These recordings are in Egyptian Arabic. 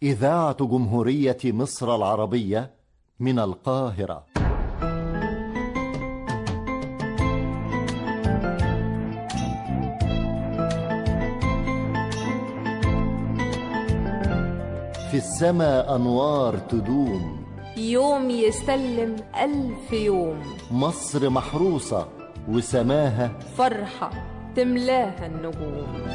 إذاعة جمهورية مصر العربية من القاهرة في السماء أنوار تدوم يوم يسلم ألف يوم مصر محروسة وسماها فرحة تملاها النجوم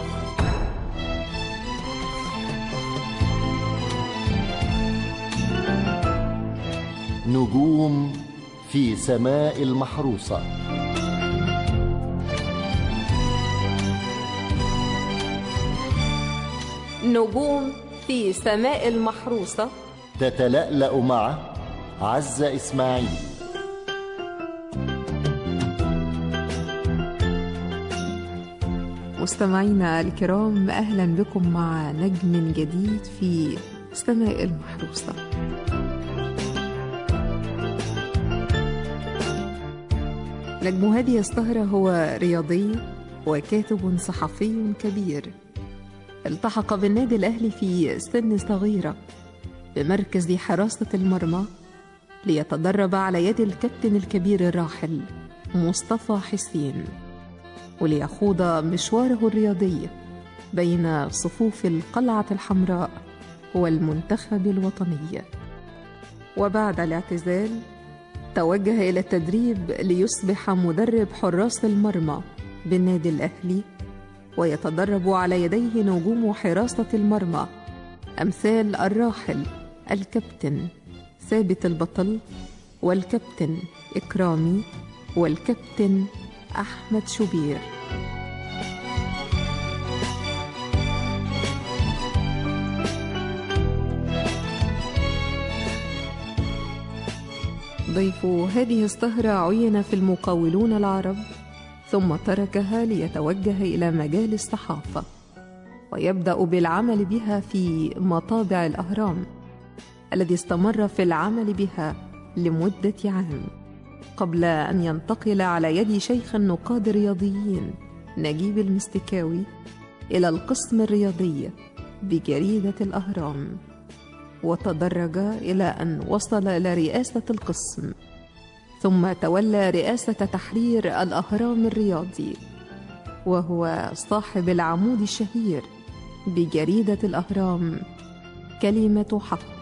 نجوم في سماء المحروسة نجوم في سماء المحروسة تتلألأ مع عزة إسماعيل مستمعينا الكرام أهلا بكم مع نجم جديد في سماء المحروسة نجم هذه السهرة هو رياضي وكاتب صحفي كبير التحق بالنادي الأهلي في سن صغيرة بمركز حراسة المرمى ليتدرب على يد الكابتن الكبير الراحل مصطفى حسين وليخوض مشواره الرياضي بين صفوف القلعة الحمراء والمنتخب الوطني وبعد الاعتزال توجه إلى التدريب ليصبح مدرب حراس المرمى بالنادي الأهلي ويتدرب على يديه نجوم حراسة المرمى أمثال الراحل الكابتن ثابت البطل والكابتن إكرامي والكابتن أحمد شوبير ضيف هذه السهرة عين في المقاولون العرب ثم تركها ليتوجه إلى مجال الصحافة ويبدأ بالعمل بها في مطابع الأهرام الذي استمر في العمل بها لمدة عام قبل أن ينتقل على يد شيخ النقاد الرياضيين نجيب المستكاوي إلى القسم الرياضي بجريدة الأهرام وتدرج إلى أن وصل إلى رئاسة القسم ثم تولى رئاسة تحرير الأهرام الرياضي وهو صاحب العمود الشهير بجريدة الأهرام كلمة حق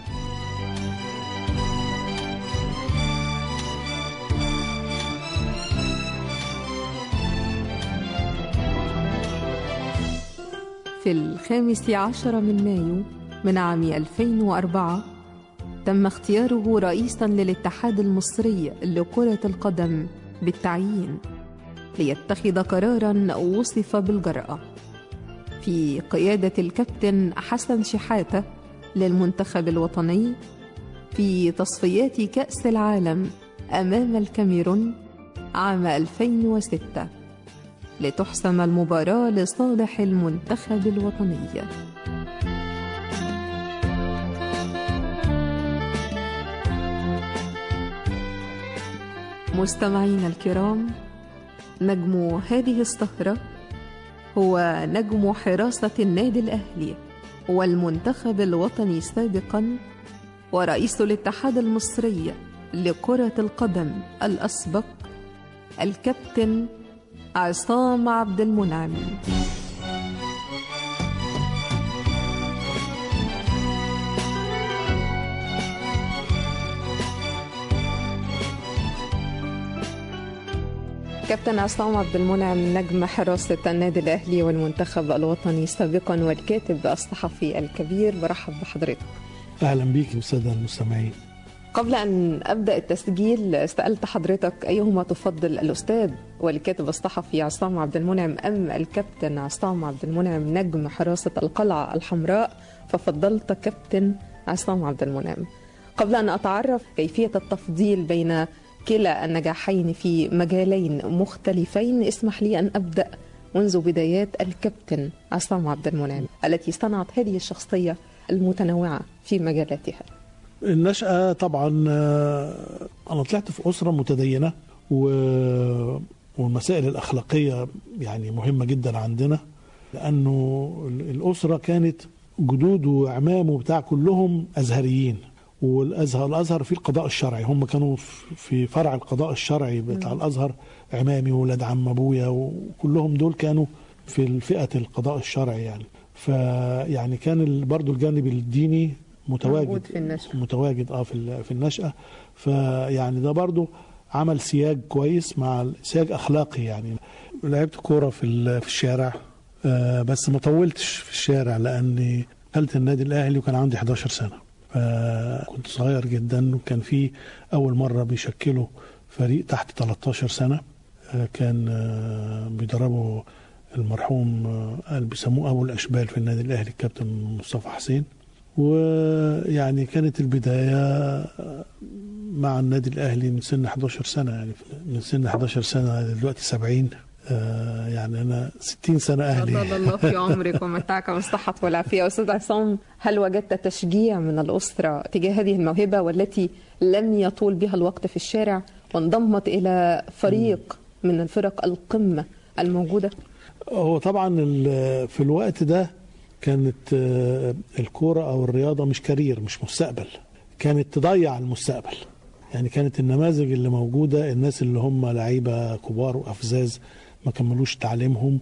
في الخامس عشر من مايو من عام 2004 تم اختياره رئيسا للاتحاد المصري لكرة القدم بالتعيين ليتخذ قرارا وصف بالجرأة في قيادة الكابتن حسن شحاتة للمنتخب الوطني في تصفيات كأس العالم أمام الكاميرون عام 2006 لتحسم المباراة لصالح المنتخب الوطني مستمعينا الكرام نجم هذه السهرة هو نجم حراسة النادي الأهلي والمنتخب الوطني سابقا ورئيس الاتحاد المصري لكرة القدم الأسبق الكابتن عصام عبد المنعم كابتن عصام عبد المنعم نجم حراسة النادي الأهلي والمنتخب الوطني سابقا والكاتب الصحفي الكبير برحب بحضرتك أهلا بيك السادة المستمعين قبل أن أبدأ التسجيل سألت حضرتك أيهما تفضل الأستاذ والكاتب الصحفي عصام عبد المنعم أم الكابتن عصام عبد المنعم نجم حراسة القلعة الحمراء ففضلت كابتن عصام عبد المنعم قبل أن أتعرف كيفية التفضيل بين كلا النجاحين في مجالين مختلفين اسمح لي أن أبدأ منذ بدايات الكابتن عصام عبد المنعم التي صنعت هذه الشخصية المتنوعة في مجالاتها النشأة طبعا أنا طلعت في أسرة متدينة و... والمسائل الأخلاقية يعني مهمة جدا عندنا لأنه الأسرة كانت جدوده وعمامه بتاع كلهم ازهريين والازهر الازهر فيه القضاء الشرعي هم كانوا في فرع القضاء الشرعي بتاع الازهر عمامي وولاد عم ابويا وكلهم دول كانوا في فئه القضاء الشرعي يعني فيعني كان برضو الجانب الديني متواجد موجود في النشأة. متواجد اه في ال- في النشأة فيعني ده برضو عمل سياج كويس مع سياج اخلاقي يعني لعبت كوره في ال- في الشارع آه، بس ما طولتش في الشارع لاني دخلت النادي الاهلي وكان عندي 11 سنه فكنت صغير جدا وكان في اول مره بيشكلوا فريق تحت 13 سنه آه، كان آه، بيدربه المرحوم آه، اللي بيسموه ابو الاشبال في النادي الاهلي الكابتن مصطفى حسين ويعني كانت البدايه آه، مع النادي الاهلي من سن 11 سنه يعني من سن 11 سنه دلوقتي 70 آه، يعني انا 60 سنه اهلي طال الله في عمرك ومتعك بالصحة والعافية أستاذ عصام هل وجدت تشجيع من الأسرة تجاه هذه الموهبة والتي لم يطول بها الوقت في الشارع وانضمت إلى فريق من الفرق القمة الموجودة هو طبعا ال- في الوقت ده كانت آه، الكوره او الرياضه مش كارير مش مستقبل كانت تضيع المستقبل يعني كانت النماذج اللي موجوده الناس اللي هم لعيبه كبار وافزاز ما كملوش تعليمهم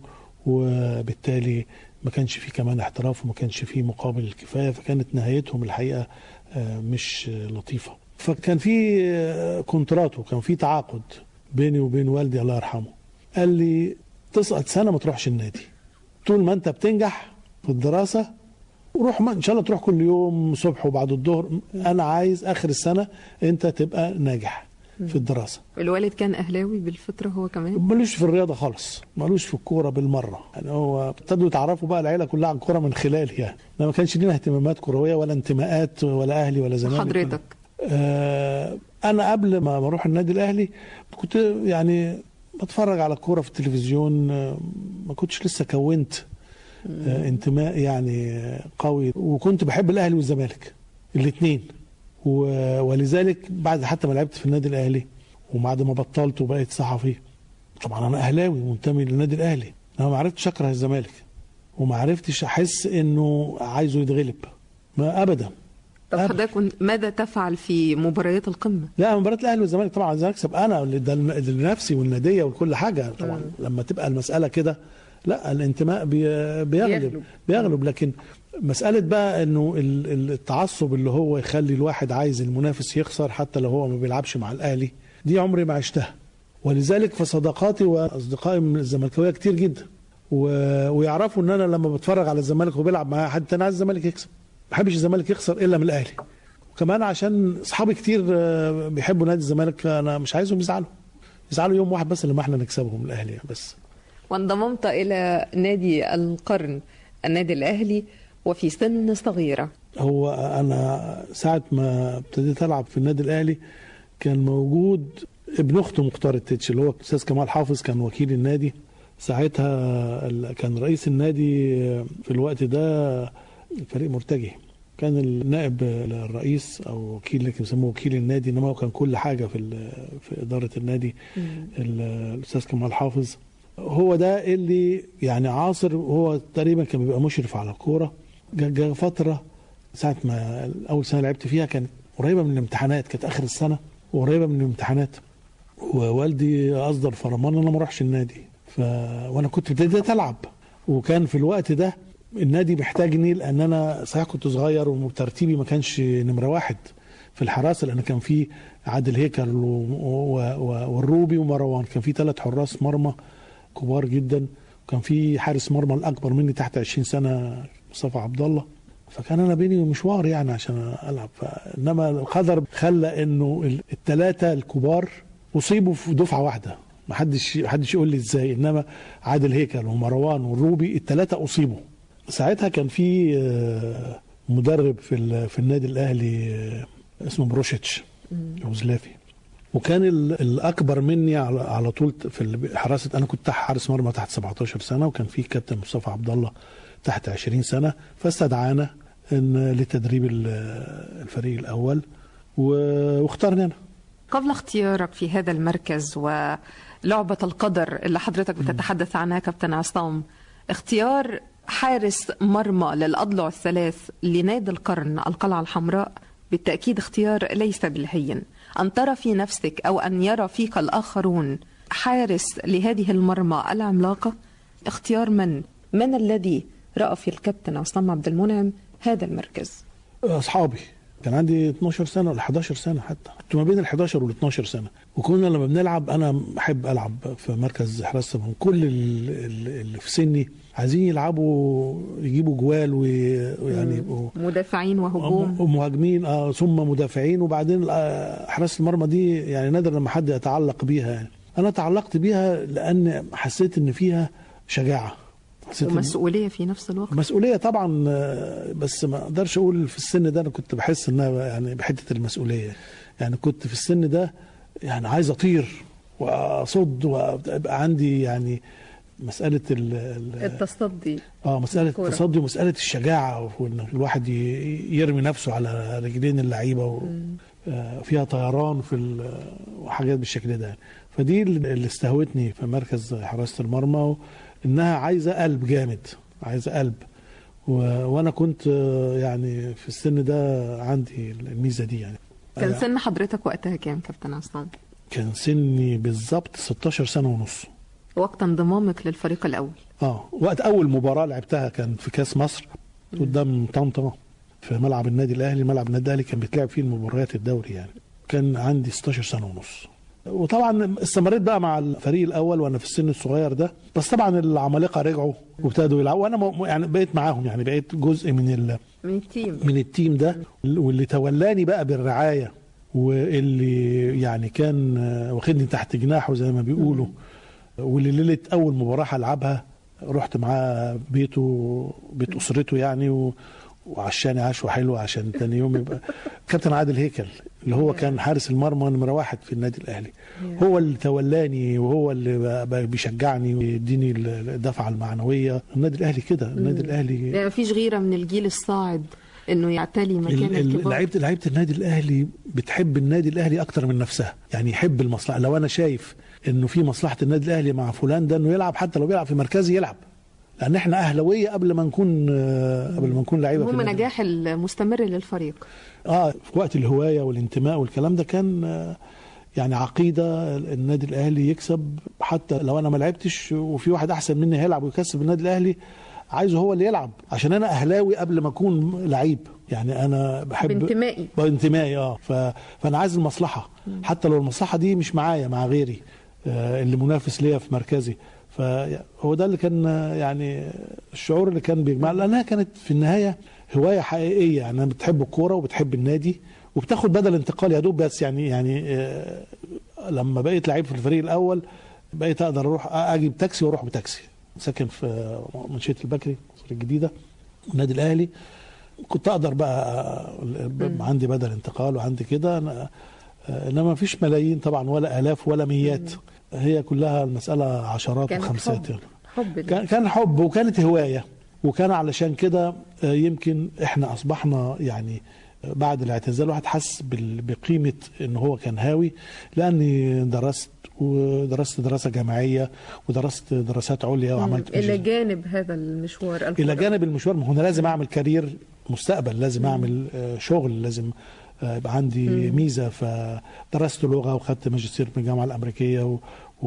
وبالتالي ما كانش فيه كمان احتراف وما كانش فيه مقابل الكفايه فكانت نهايتهم الحقيقه آه، مش آه، لطيفه فكان في آه، كونترات وكان في تعاقد بيني وبين والدي الله يرحمه قال لي تسقط سنه ما تروحش النادي طول ما انت بتنجح في الدراسه روح ما ان شاء الله تروح كل يوم صبح وبعد الظهر انا عايز اخر السنه انت تبقى ناجح في الدراسه الوالد كان أهلاوي بالفطرة هو كمان ملوش في الرياضه خالص ملوش في الكوره بالمره يعني هو ابتدوا يتعرفوا بقى العيله كلها عن الكوره من خلالي يعني أنا ما كانش لينا اهتمامات كرويه ولا انتماءات ولا اهلي ولا زمالك حضرتك آه، انا قبل ما اروح النادي الاهلي كنت يعني بتفرج على الكوره في التلفزيون آه، ما كنتش لسه كونت آه، انتماء يعني آه، قوي وكنت بحب الاهلي والزمالك الاثنين ولذلك بعد حتى ما لعبت في النادي الاهلي وبعد ما بطلت وبقيت صحفي طبعا انا اهلاوي منتمي للنادي الاهلي انا ما عرفتش اكره الزمالك وما عرفتش احس انه عايزه يتغلب ما ابدا طب أبدا. حضرتك ماذا تفعل في مباريات القمة؟ لا مباراة الاهلي والزمالك طبعا عايز اكسب انا اللي ده لنفسي والناديه وكل حاجه طبعا مم. لما تبقى المساله كده لا الانتماء بي بيغلب بيغلب. بيغلب لكن مساله بقى انه ال- ال- التعصب اللي هو يخلي الواحد عايز المنافس يخسر حتى لو هو ما بيلعبش مع الاهلي دي عمري ما عشتها ولذلك فصداقاتي واصدقائي من الزملكاويه كتير جدا و... ويعرفوا ان انا لما بتفرج على الزمالك وبيلعب معايا حد تاني عايز الزمالك يكسب ما بحبش الزمالك يخسر الا من الاهلي وكمان عشان اصحابي كتير آه، بيحبوا نادي الزمالك انا مش عايزهم يزعلوا يزعلوا يوم واحد بس لما احنا نكسبهم الاهلي بس وانضممت إلى نادي القرن النادي الأهلي وفي سن صغيرة هو انا ساعه ما ابتديت العب في النادي الاهلي كان موجود ابن اخته مختار التتش اللي هو الاستاذ كمال حافظ كان وكيل النادي ساعتها ال- كان رئيس النادي في الوقت ده فريق مرتجي كان النائب الرئيس او وكيل اللي بيسموه وكيل النادي انما هو كان كل حاجه في ال- في اداره النادي ال- الاستاذ كمال حافظ هو ده اللي يعني عاصر هو تقريبا كان بيبقى مشرف على الكوره جا جا فتره ساعه ما اول سنه لعبت فيها كانت قريبه من الامتحانات كانت اخر السنه وقريبه من الامتحانات ووالدي اصدر فرمان انا ما اروحش النادي ف... وانا كنت ابتديت العب وكان في الوقت ده النادي محتاجني لان انا صحيح كنت صغير وترتيبي ما كانش نمره واحد في الحراسه لان كان في عادل هيكل و... و... و... والروبي ومروان كان في ثلاث حراس مرمى كبار جدا وكان في حارس مرمى الاكبر مني تحت 20 سنه مصطفى عبد الله فكان انا بيني مشوار يعني عشان العب ف- انما القدر خلى انه الثلاثه الكبار اصيبوا في دفعه واحده ما حدش حدش يقول لي ازاي انما عادل هيكل ومروان والروبي الثلاثه اصيبوا ساعتها كان في آه، مدرب في ال- في النادي الاهلي آه، اسمه بروشيتش يوغوسلافي وكان ال- الاكبر مني على على طول في ال- حراسه انا كنت تحت حارس مرمى تحت 17 سنه وكان في كابتن مصطفى عبد الله تحت 20 سنه فاستدعانا ان لتدريب ال- الفريق الاول و- واختارني انا قبل اختيارك في هذا المركز ولعبة القدر اللي حضرتك بتتحدث عنها كابتن عصام اختيار حارس مرمى للأضلع الثلاث لنادي القرن القلعة الحمراء بالتأكيد اختيار ليس بالهين أن ترى في نفسك أو أن يرى فيك الآخرون حارس لهذه المرمى العملاقة اختيار من؟ من الذي رأى في الكابتن عصام عبد المنعم هذا المركز؟ اصحابي كان عندي 12 سنه ولا 11 سنه حتى كنت ما بين ال 11 وال 12 سنه وكنا لما بنلعب انا بحب العب في مركز حراسه المرمى كل ال- ال- اللي في سني عايزين يلعبوا يجيبوا جوال وي- ويعني يبقوا مدافعين وهجوم ومهاجمين آه ثم مدافعين وبعدين آه، حراسه المرمى دي يعني نادر لما حد يتعلق بيها يعني انا تعلقت بيها لان حسيت ان فيها شجاعه حسيت إن- ومسؤولية في نفس الوقت مسؤوليه طبعا آه، بس ما اقدرش اقول في السن ده انا كنت بحس انها يعني بحته المسؤوليه يعني كنت في السن ده يعني عايز اطير واصد وابقى عندي يعني مساله ال ال- التصدي اه مساله الكورة. التصدي ومساله الشجاعه وان الواحد ي- يرمي نفسه على رجلين اللعيبه و... آه، فيها طيران في ال- وحاجات بالشكل ده فدي اللي استهوتني في مركز حراسه المرمى و- انها عايزه قلب جامد عايزه قلب و... وانا كنت آه، يعني في السن ده عندي الميزه دي يعني كان آه، سن حضرتك وقتها كام كابتن عصام؟ كان سني بالظبط 16 سنه ونص وقت انضمامك للفريق الأول اه وقت اول مباراه لعبتها كان في كاس مصر قدام طنطا في ملعب النادي الاهلي ملعب النادي الاهلي كان بيتلعب فيه المباريات الدوري يعني كان عندي 16 سنه ونص وطبعا استمريت بقى مع الفريق الاول وانا في السن الصغير ده بس طبعا العمالقه رجعوا وابتدوا يلعبوا وانا م- يعني بقيت معاهم يعني بقيت جزء من ال من التيم من التيم ده واللي تولاني بقى بالرعايه واللي يعني كان آه، واخدني تحت جناحه زي ما بيقولوا واللي ليله اول مباراه هلعبها رحت معاه بيته بيت اسرته يعني و وعشاني عشوه حلوه عشان تاني يوم يبقى كابتن عادل هيكل اللي هو كان حارس المرمى نمره واحد في النادي الاهلي هو اللي تولاني وهو اللي بقى- بقى بيشجعني ويديني الدفعه المعنويه النادي الاهلي كده النادي الاهلي يعني مفيش غيرة من الجيل الصاعد انه يعتلي مكان ال- ال- الكبار لعيبه لعيبه النادي الاهلي بتحب النادي الاهلي اكتر من نفسها يعني يحب المصلحه لو انا شايف انه في مصلحه النادي الاهلي مع فلان ده انه يلعب حتى لو بيلعب في مركزي يلعب لان احنا اهلاويه قبل ما نكون آه، قبل ما نكون لعيبه في المهم النادي. نجاح المستمر للفريق اه في وقت الهوايه والانتماء والكلام ده كان آه، يعني عقيده النادي الاهلي يكسب حتى لو انا ما لعبتش وفي واحد احسن مني هيلعب ويكسب النادي الاهلي عايزه هو اللي يلعب عشان انا اهلاوي قبل ما اكون لعيب يعني انا بحب بانتمائي بانتمائي اه ف... فانا عايز المصلحه حتى لو المصلحه دي مش معايا مع غيري آه اللي منافس ليا في مركزي فهو ده اللي كان آه، يعني الشعور اللي كان بيجمع لانها كانت في النهايه هوايه حقيقيه يعني انا بتحب الكوره وبتحب النادي وبتاخد بدل انتقال يا دوب بس يعني يعني آه لما بقيت لعيب في الفريق الاول بقيت اقدر اروح اجيب تاكسي واروح بتاكسي ساكن في منشيه البكري مصر الجديده النادي الاهلي كنت اقدر بقى بقى عندي بدل انتقال وعندي كده أنا انما ما فيش ملايين طبعا ولا الاف ولا ميات هي كلها المساله عشرات كانت وخمسات حب. يعني. حب ليه. كان كان حب وكانت هوايه وكان علشان كده آه، يمكن احنا اصبحنا يعني آه، بعد الاعتزال الواحد حس بال- بقيمه ان هو كان هاوي لاني درست ودرست دراسه جامعيه ودرست دراسات عليا وعملت الى ماجستير. جانب هذا المشوار الى الكروي. جانب المشوار ما هو انا لازم اعمل كارير مستقبل لازم اعمل آه، شغل لازم آه، يبقى عندي ميزه فدرست لغه وخدت ماجستير من الجامعه الامريكيه و-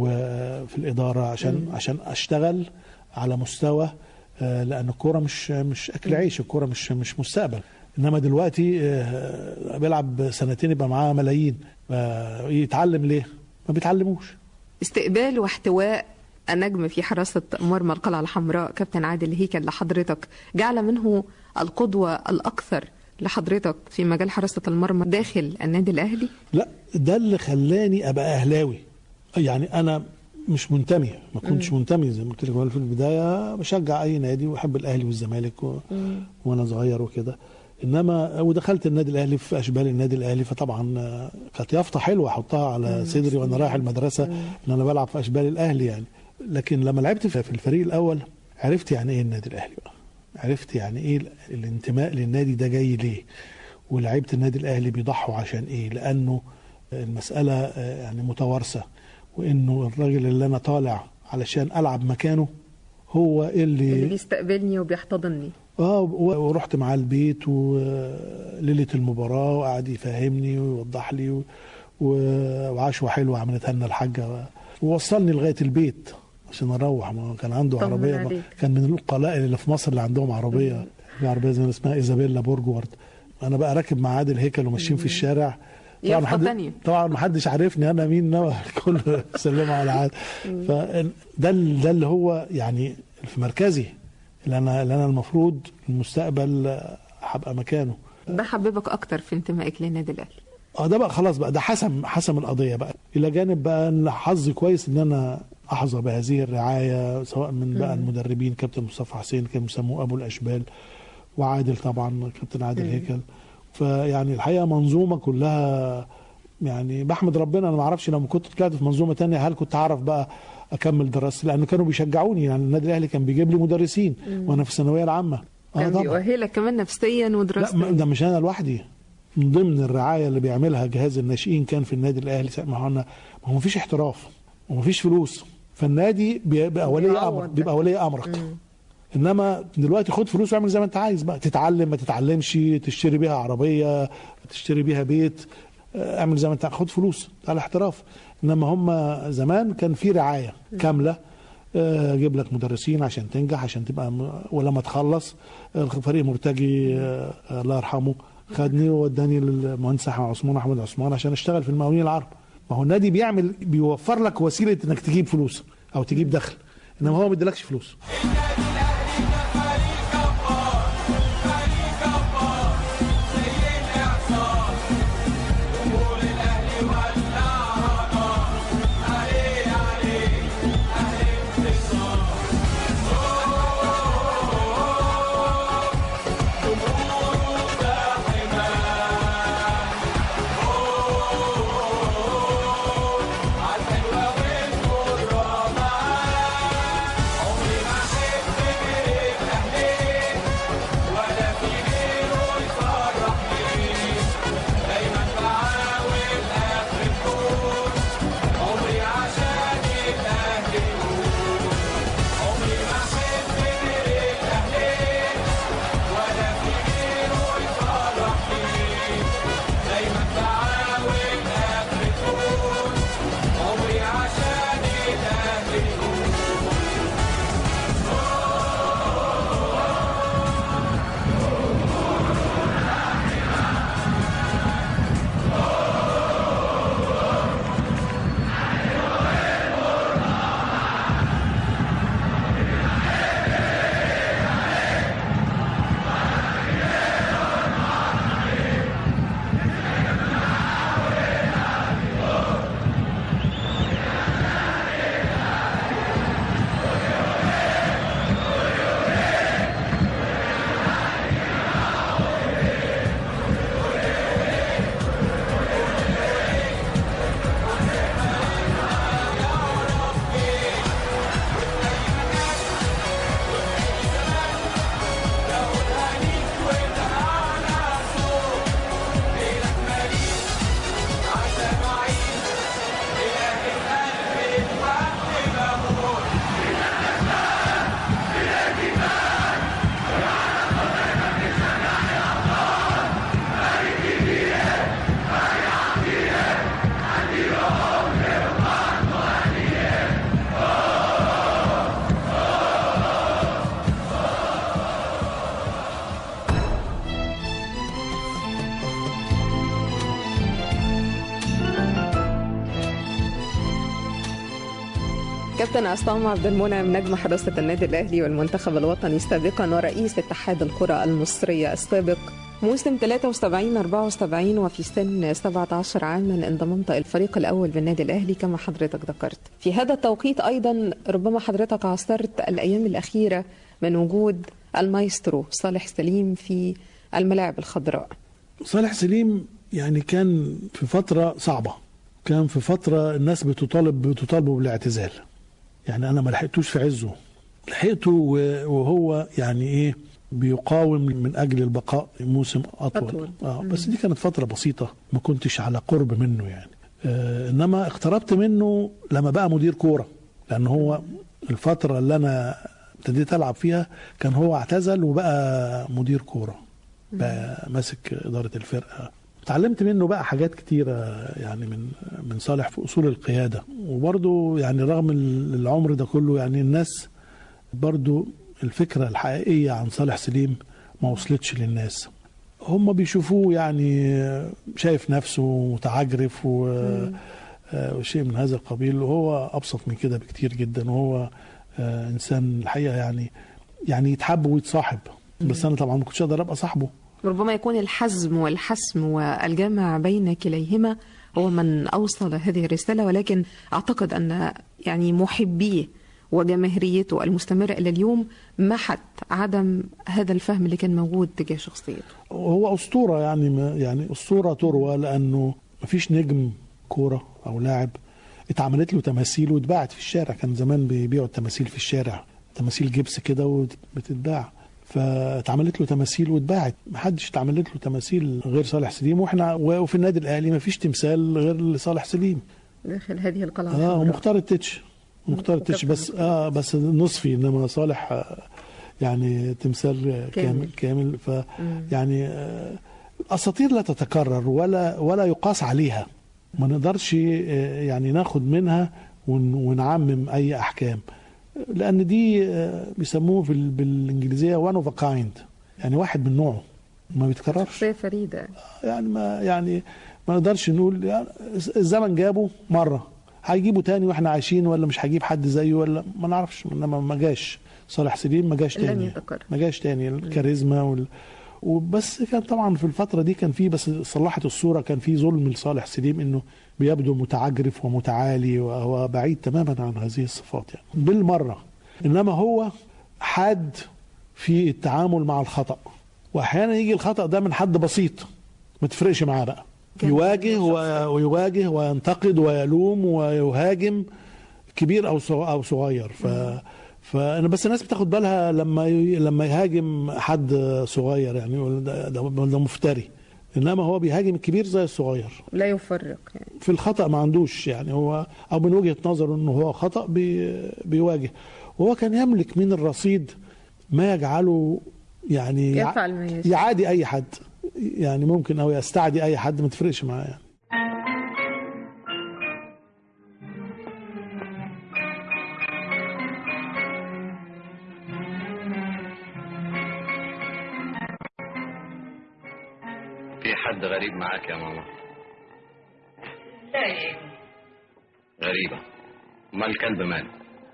وفي الاداره عشان عشان اشتغل على مستوى آه، لان الكوره مش مش اكل عيش الكوره مش مش مستقبل انما دلوقتي آه، بيلعب سنتين يبقى معاه ملايين آه، يتعلم ليه؟ ما بيتعلموش استقبال واحتواء النجم في حراسة مرمى القلعة الحمراء كابتن عادل هيكل لحضرتك جعل منه القدوة الأكثر لحضرتك في مجال حراسة المرمى داخل النادي الأهلي لا ده اللي خلاني ابقى اهلاوي يعني انا مش منتمي ما كنتش منتمي زي ما قلت لك في البدايه بشجع اي نادي واحب الاهلي والزمالك و... وانا صغير وكده انما ودخلت النادي الاهلي في اشبال النادي الاهلي فطبعا آه، كانت يافطه حلوه احطها على صدري وانا رايح المدرسه ان انا بلعب في اشبال الاهلي يعني لكن لما لعبت في في الفريق الاول عرفت يعني ايه النادي الاهلي بقى عرفت يعني ايه ال- الانتماء للنادي ده جاي ليه ولعيبه النادي الاهلي بيضحوا عشان ايه لانه المساله آه، يعني متوارثه وانه الراجل اللي انا طالع علشان العب مكانه هو اللي اللي بيستقبلني وبيحتضنني اه و- ورحت معاه البيت وليله المباراه وقعد يفهمني ويوضح لي و- و- وعشوه حلوه عملتها لنا الحاجه ووصلني لغايه البيت عشان اروح ما هو كان عنده طمن عربيه عليك. كان من القلائل اللي في مصر اللي عندهم عربيه في عربيه زي ما اسمها ايزابيلا بورجوارد انا بقى راكب مع عادل هيكل وماشيين في الشارع طبعا يافطة محد تانية. طبعا ما حدش عارفني انا مين إنما كله سلموا على عادل فده ال- ده اللي هو يعني في مركزي اللي انا اللي انا المفروض المستقبل هبقى مكانه ده حببك اكتر في انتمائك للنادي الاهلي اه ده بقى خلاص بقى ده حسم حسم القضيه بقى الى جانب بقى ان حظي كويس ان انا احظى بهذه الرعايه سواء من بقى المدربين كابتن مصطفى حسين كان بيسموه ابو الاشبال وعادل طبعا كابتن عادل هيكل فيعني الحقيقه منظومه كلها يعني بحمد ربنا انا ما اعرفش لو كنت طلعت في منظومه تانية هل كنت هعرف بقى اكمل دراستي لان كانوا بيشجعوني يعني النادي الاهلي كان بيجيب لي مدرسين وانا في الثانويه العامه كان بيؤهلك كمان نفسيا لا ودراسيا ما- ده مش انا لوحدي من ضمن الرعايه اللي بيعملها جهاز الناشئين كان في النادي الاهلي ساعة ما هو أنا- ما هو مفيش احتراف ومفيش فلوس فالنادي بيبقى ولي بيعوض امر ده. بيبقى ولي امرك انما دلوقتي خد فلوس واعمل زي ما انت عايز بقى تتعلم ما تتعلمش تشتري بيها عربيه تشتري بيها بيت آه، اعمل زي ما انت خد فلوس على احتراف انما هم زمان كان في رعايه كامله آه، اجيب لك مدرسين عشان تنجح عشان تبقى م- ولما تخلص الفريق مرتجي آه، الله يرحمه خدني ووداني للمهندس احمد عثمان احمد عثمان عشان اشتغل في المقاولين العرب ما هو النادي بيعمل بيوفر لك وسيله انك تجيب فلوس او تجيب دخل انما هو ما بيديلكش فلوس كابتن عصام عبد المنعم نجم حراسة النادي الأهلي والمنتخب الوطني سابقا ورئيس اتحاد الكرة المصرية السابق موسم 73 74 وفي سن 17 عاما انضممت الفريق الأول بالنادي الأهلي كما حضرتك ذكرت في هذا التوقيت أيضا ربما حضرتك عاصرت الأيام الأخيرة من وجود المايسترو صالح سليم في الملاعب الخضراء صالح سليم يعني كان في فترة صعبة كان في فترة الناس بتطالب بتطالبه بالاعتزال يعني أنا ما لحقتوش في عزه لحقته و- وهو يعني إيه بيقاوم من أجل البقاء موسم أطول, أطول. آه بس دي كانت فترة بسيطة ما كنتش على قرب منه يعني آه إنما اقتربت منه لما بقى مدير كورة لأن هو الفترة اللي أنا ابتديت العب فيها كان هو اعتزل وبقى مدير كوره بقى ماسك اداره الفرقه اتعلمت منه بقى حاجات كتيرة يعني من من صالح في أصول القيادة وبرضه يعني رغم العمر ده كله يعني الناس برضه الفكرة الحقيقية عن صالح سليم ما وصلتش للناس هم بيشوفوه يعني شايف نفسه متعجرف و آه، وشيء من هذا القبيل وهو ابسط من كده بكتير جدا وهو آه، انسان الحقيقه يعني يعني يتحب ويتصاحب بس انا طبعا ما كنتش اقدر ابقى صاحبه ربما يكون الحزم والحسم والجمع بين كليهما هو من أوصل هذه الرسالة ولكن أعتقد أن يعني محبيه وجماهيريته المستمرة إلى اليوم محت عدم هذا الفهم اللي كان موجود تجاه شخصيته هو اسطوره يعني ما يعني اسطوره تروى لانه مفيش نجم كوره او لاعب اتعملت له تماثيل واتباعت في الشارع كان زمان بيبيعوا التماثيل في الشارع تماثيل جبس كده وبتتباع فاتعملت له تماثيل واتباعت محدش اتعملت له تماثيل غير صالح سليم واحنا وفي النادي الاهلي مفيش تمثال غير لصالح سليم داخل هذه القلعة اه الحمراء. ومختار التتش مختار التتش بس اه بس نصفي انما صالح آه، يعني تمثال آه، كامل كامل ف يعني آه، الاساطير لا تتكرر ولا ولا يقاس عليها ما نقدرش آه، يعني ناخد منها ون- ونعمم اي احكام لان دي آه، بيسموه في ال- بالانجليزيه وان اوف كايند يعني واحد من نوعه ما بيتكررش شخصية فريدة يعني ما يعني ما نقدرش نقول يعني الزمن جابه مره هيجيبه تاني واحنا عايشين ولا مش هيجيب حد زيه ولا ما نعرفش انما ما جاش صالح سليم ما جاش لم تاني يتكرر. ما جاش تاني الكاريزما وال وبس كان طبعا في الفتره دي كان في بس صلحت الصوره كان في ظلم لصالح سليم انه بيبدو متعجرف ومتعالي وهو بعيد تماما عن هذه الصفات يعني بالمره انما هو حاد في التعامل مع الخطا واحيانا يجي الخطا ده من حد بسيط ما تفرقش معاه بقى كان يواجه و- ويواجه وينتقد ويلوم ويهاجم كبير او صغ- او صغير ف فانا بس الناس بتاخد بالها لما ي- لما يهاجم حد صغير يعني يقول ده, ده, ده مفتري انما هو بيهاجم الكبير زي الصغير لا يفرق يعني في الخطا ما عندوش يعني هو او من وجهه نظره انه هو خطا بي بيواجه وهو كان يملك من الرصيد ما يجعله يعني يع- يفعل ما يشاء. يعادي اي حد يعني ممكن او يستعدي اي حد ما تفرقش معاه يعني في حد غريب معاك يا ماما لا يا ابني غريبة ما الكلب ماله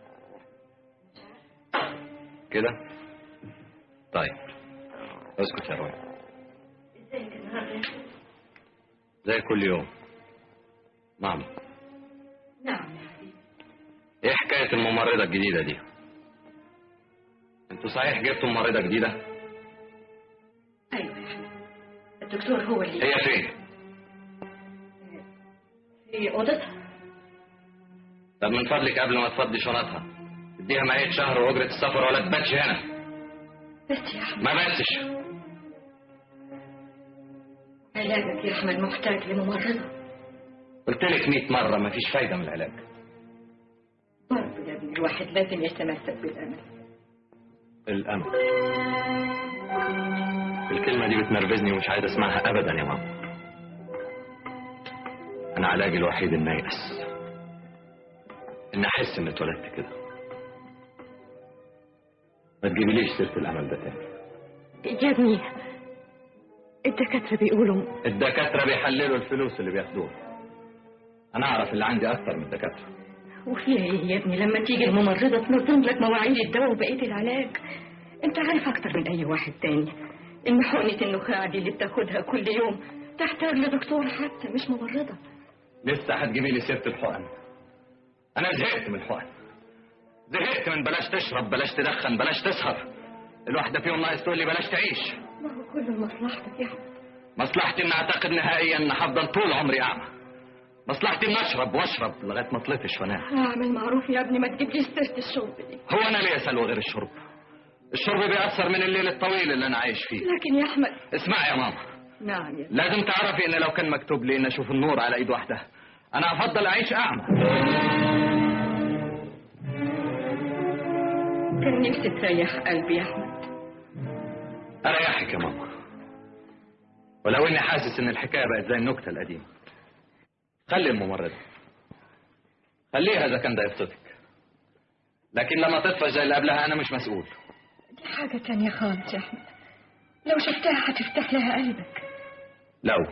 كده طيب اسكت يا روي ازيك النهارده زي كل يوم ماما نعم يا حبيبي ايه حكاية الممرضة الجديدة دي انتوا صحيح جبتوا ممرضة جديدة ايوه يا حبيبي الدكتور هو اللي هي فين في اوضتها طب من فضلك قبل ما تفضي شنطها اديها ميت شهر واجرة السفر ولا تباتش هنا بس يا احمد ما باتش علاجك يا احمد محتاج لممرضه قلت لك 100 مرة مفيش فايدة من العلاج برضه يا ابني الواحد لازم يتمسك بالامل الأمل الكلمة دي بتنرفزني ومش عايز اسمعها أبدا يا ماما أنا علاجي الوحيد إن أيأس إن أحس إني اتولدت كده ما تجيبليش سيرة الأمل ده تاني يا ابني الدكاتره بيقولوا الدكاترة بيحللوا الفلوس اللي بياخدوها أنا أعرف اللي عندي أكتر من الدكاترة وفيها ايه يا ابني لما تيجي الممرضه تنظم لك مواعيد الدواء وبقيه العلاج انت عارف اكتر من اي واحد تاني ان حقنه النخاع دي اللي بتاخدها كل يوم تحتاج لدكتور حتى مش ممرضه لسه هتجيبي لي سيرة الحقن أنا زهقت من الحقن زهقت من بلاش تشرب بلاش تدخن بلاش تسهر الواحدة فيهم ناقص تقول لي بلاش تعيش ما هو كله لمصلحتك يا احمد مصلحتي ان اعتقد نهائيا ان هفضل طول عمري اعمى مصلحتي ان اشرب واشرب لغايه ما اطلتش وانام اعمل معروف يا ابني ما تجيبليش سيره الشرب دي هو انا ليه سلوى غير الشرب الشرب بيأثر من الليل الطويل اللي انا عايش فيه لكن يا احمد اسمعي يا ماما نعم يا لازم تعرفي ان لو كان مكتوب لي ان اشوف النور على ايد واحده انا افضل اعيش اعمى كان نفسي تريح قلبي يا احمد اريحك يا ماما ولو اني حاسس ان الحكايه بقت زي النكته القديمه خلي الممرضه خليها اذا كان ده يبسطك لكن لما تطفش زي اللي قبلها انا مش مسؤول دي حاجة تانية خالص يا احمد لو شفتها هتفتح لها قلبك لو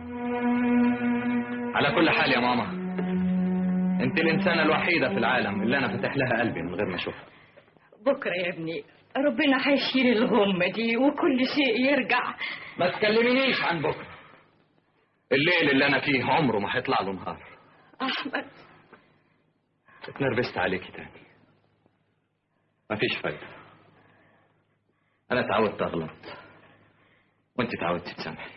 على كل حال يا ماما انت الانسانه الوحيده في العالم اللي انا فاتح لها قلبي من غير ما اشوفها بكرة يا ابني ربنا هيشيل الغمة دي وكل شيء يرجع ما تكلمينيش عن بكره الليل اللي انا فيه عمره ما هيطلع له نهار احمد اتنرفزت عليكي تاني مفيش فايدة أنا اتعودت أغلط وأنت اتعودتي تسامحي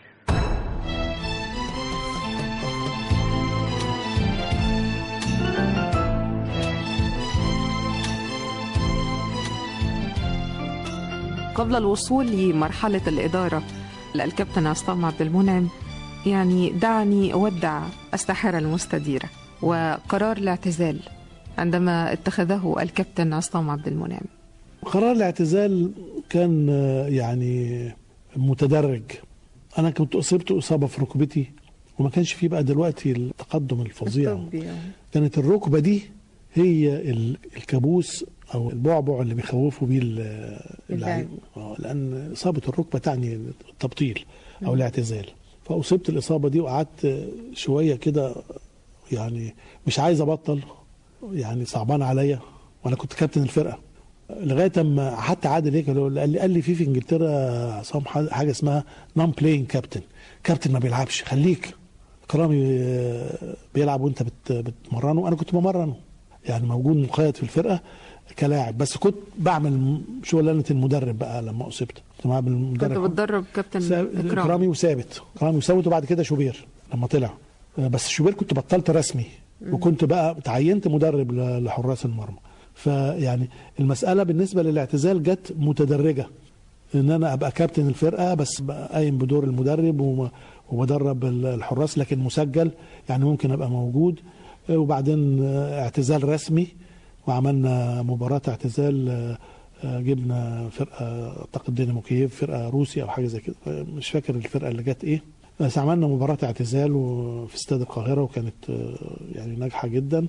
قبل الوصول لمرحلة الإدارة للكابتن عصام عبد المنعم يعني دعني أودع الساحرة المستديرة وقرار الاعتزال عندما اتخذه الكابتن عصام عبد المنعم قرار الاعتزال كان آه، يعني متدرج انا كنت اصبت اصابه في ركبتي وما كانش فيه بقى دلوقتي التقدم الفظيع الطبي، آه. كانت الركبه دي هي ال- الكابوس او البعبع اللي بيخوفوا بيه ال- اللعيب آه، لان اصابه الركبه تعني التبطيل او الاعتزال فاصبت الاصابه دي وقعدت شويه كده يعني مش عايز ابطل يعني صعبان عليا وانا كنت كابتن الفرقه لغايه اما حتى عادل هيك قال لي قال لي في في انجلترا عصام حاجه اسمها نون بلاينج كابتن كابتن ما بيلعبش خليك كرامي آه، بيلعب وانت بت- بتمرنه انا كنت بمرنه يعني موجود مقيد في الفرقه كلاعب بس كنت بعمل شغلانه المدرب بقى لما اصبت كنت بعمل كنت المدرب بتدرب كابتن سا- إكرام كرامي وثابت كرامي وثابت وبعد كده شوبير لما طلع آه، بس شوبير كنت بطلت رسمي وكنت بقى تعينت مدرب ل- لحراس المرمى فيعني المساله بالنسبه للاعتزال جت متدرجه ان انا ابقى كابتن الفرقه بس بقى قايم بدور المدرب وم- وبدرب ال- الحراس لكن مسجل يعني ممكن ابقى موجود آه، وبعدين آه، اعتزال رسمي وعملنا مباراه اعتزال آه، آه، جبنا فرقه اعتقد دينامو كييف فرقه روسي او حاجه زي كده آه، مش فاكر الفرقه اللي جت ايه بس عملنا مباراه اعتزال و- في استاد القاهره وكانت آه، يعني ناجحه جدا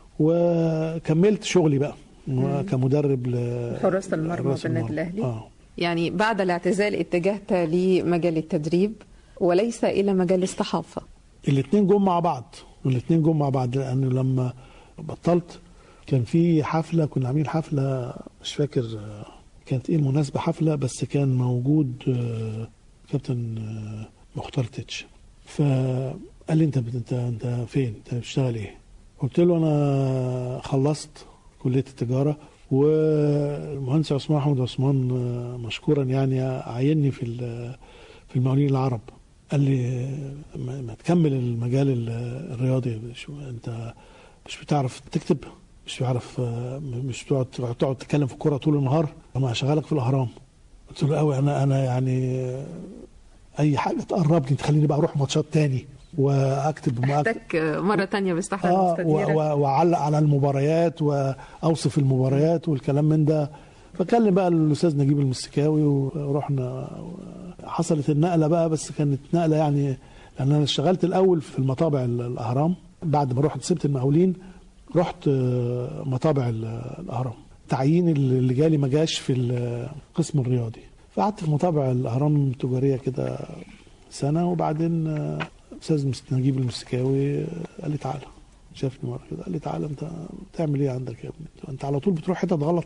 وكملت شغلي بقى كمدرب ل حراس المرمى حراس بالنادي المرمى. الأهلي. اه يعني بعد الاعتزال اتجهت لمجال التدريب وليس إلى مجال الصحافة الاثنين جم مع بعض الاثنين جم مع بعض لان لما بطلت كان في حفله كنا عاملين حفله مش فاكر آه، كانت ايه المناسبه حفله بس كان موجود آه، كابتن آه، مختار تتش فقال لي انت بت- انت انت فين؟ انت بتشتغل ايه؟ قلت له انا خلصت كليه التجاره والمهندس عثمان احمد عثمان آه، مشكورا يعني عيني في ال- في المقاولين العرب قال لي ما ما تكمل المجال ال- الرياضي شو انت مش بتعرف تكتب مش بتعرف آه، مش بتقعد تقعد تتكلم في الكوره طول النهار انا هشغلك في الاهرام قلت له قوي انا انا يعني آه، اي حاجه تقربني تخليني بقى اروح ماتشات تاني واكتب ما احتك مرة تانية بالساحة آه و- المستديرة و- واعلق على المباريات واوصف المباريات والكلام من ده فكلم بقى الاستاذ نجيب المسكاوي ورحنا حصلت النقله بقى بس كانت نقله يعني لان انا اشتغلت الاول في المطابع ال- الاهرام بعد ما رحت سبت المقاولين رحت آه، مطابع ال- الاهرام تعيين اللي جالي ما جاش في القسم الرياضي فقعدت في مطابع الاهرام التجاريه كده سنه وبعدين آه، استاذ مس- نجيب المسكاوي آه، قال لي تعالى شافني مره كده قال لي تعالى انت بتعمل ايه عندك يا ابني انت على طول بتروح حتت غلط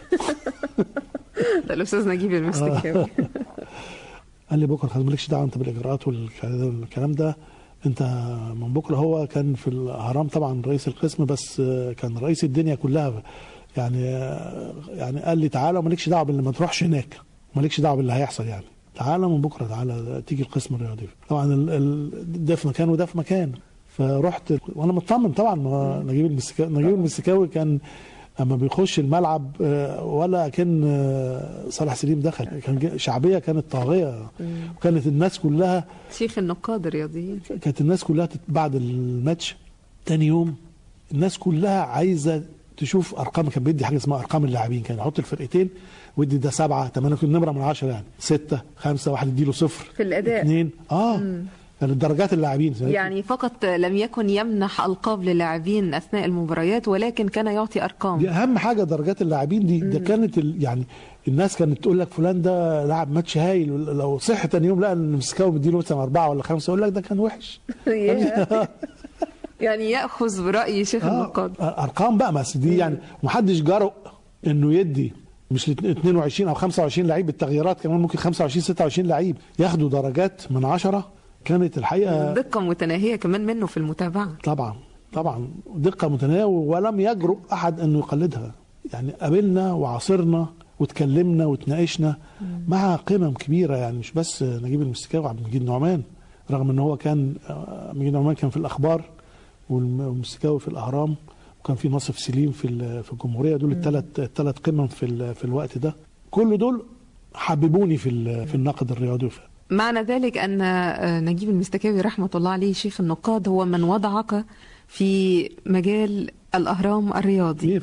ده الأستاذ نجيب المستكاوي قال لي بكره خلاص مالكش دعوه انت بالاجراءات والكلام ده انت من بكره هو كان في الاهرام طبعا رئيس القسم بس آه، كان رئيس الدنيا كلها يعني آه، يعني قال لي تعالى ومالكش دعوه باللي ما تروحش هناك مالكش دعوه باللي هيحصل يعني تعالى من بكره تعالى تيجي القسم الرياضي طبعا ال- ال- ده في مكان وده في مكان فرحت وانا مطمن طبعا ما نجيب المسكاوي نجيب المسكاوي كان اما بيخش الملعب آه، ولا كان آه، صالح سليم دخل كان جا- شعبيه كانت طاغيه وكانت الناس كلها شيخ النقاد الرياضيين كانت الناس كلها تت- بعد الماتش تاني يوم الناس كلها عايزه تشوف ارقام كان بيدي حاجه اسمها ارقام اللاعبين كان يحط الفرقتين ويدي ده سبعه ثمانيه كل نمره من عشره يعني سته خمسه واحد يديله صفر في الأداء. اثنين اه كانت درجات اللاعبين يعني فقط لم يكن يمنح ألقاب للاعبين أثناء المباريات ولكن كان يعطي أرقام دي اهم حاجه درجات اللاعبين دي ده كانت ال... يعني الناس كانت تقول لك فلان ده لعب ماتش هايل لو صح تاني يوم لقى ان مسكاوي مديله مثلا اربعه ولا خمسه يقول لك ده كان وحش ياه. يعني يأخذ برأي شيخ النقاد آه ارقام بقى بس دي يعني محدش جرؤ انه يدي مش ال 22 او 25 لعيب بالتغييرات كمان ممكن 25 26 لعيب ياخدوا درجات من عشرة كانت الحقيقه دقة متناهية كمان منه في المتابعة طبعا طبعا دقه متناهيه ولم يجرؤ احد انه يقلدها يعني قابلنا وعاصرنا واتكلمنا واتناقشنا مع قمم كبيره يعني مش بس نجيب المستكاوي وعبد المجيد نعمان رغم ان هو كان آه، عبد المجيد نعمان كان في الاخبار والم- والمستكاوي في الاهرام وكان في ناصف سليم في ال- في الجمهوريه دول الثلاث الثلاث قمم في ال- في الوقت ده كل دول حببوني في ال- في النقد الرياضي وفي معنى ذلك أن آه، نجيب المستكاوي رحمة الله عليه شيخ النقاد هو من وضعك في مجال الأهرام الرياضي 100%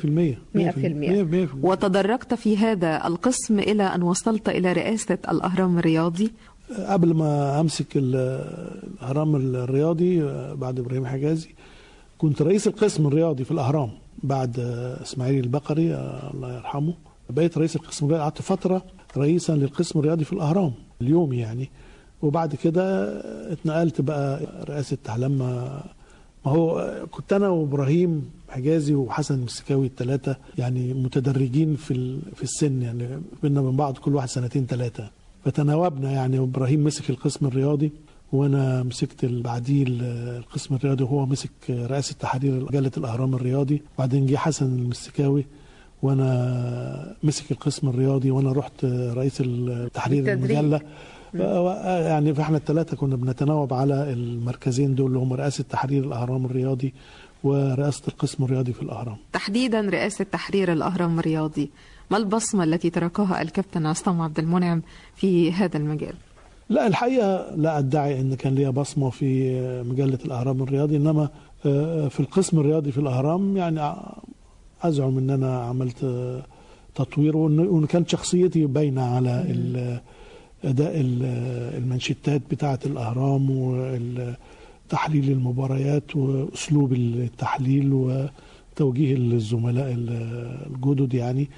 100% 100% وتدرجت في هذا القسم إلى أن وصلت إلى رئاسة الأهرام الرياضي قبل ما امسك ال- الاهرام الرياضي آه، بعد ابراهيم حجازي كنت رئيس القسم الرياضي في الاهرام بعد آه، اسماعيل البقري آه، الله يرحمه بقيت رئيس القسم الرياضي قعدت فتره رئيسا للقسم الرياضي في الاهرام اليوم يعني وبعد كده اتنقلت بقى رئاسه لما ما هو آه، كنت انا وابراهيم حجازي وحسن المسكاوي الثلاثه يعني متدرجين في ال- في السن يعني بينا من بعض كل واحد سنتين ثلاثه فتناوبنا يعني ابراهيم مسك القسم الرياضي وانا مسكت ال- بعديه ال- القسم الرياضي وهو مسك رئاسه تحرير مجله الاهرام الرياضي بعدين جه حسن المسكاوي وانا مسك القسم الرياضي وانا رحت رئيس ال- تحرير بالتدريج. المجله و- يعني فاحنا الثلاثه كنا بنتناوب على المركزين دول اللي هم رئاسه تحرير الاهرام الرياضي ورئاسه القسم الرياضي في الاهرام تحديدا رئاسة تحرير الأهرام الرياضي ما البصمة التي تركها الكابتن عصام عبد المنعم في هذا المجال لا الحقيقه لا ادعي ان كان ليا بصمه في مجله الاهرام الرياضي انما آه، في القسم الرياضي في الاهرام يعني ازعم ان انا عملت آه، تطوير وان وإن كانت شخصيتي باينه على ال- اداء ال- المنشتات بتاعه الاهرام وتحليل المباريات واسلوب التحليل وتوجيه الزملاء ال- الجدد يعني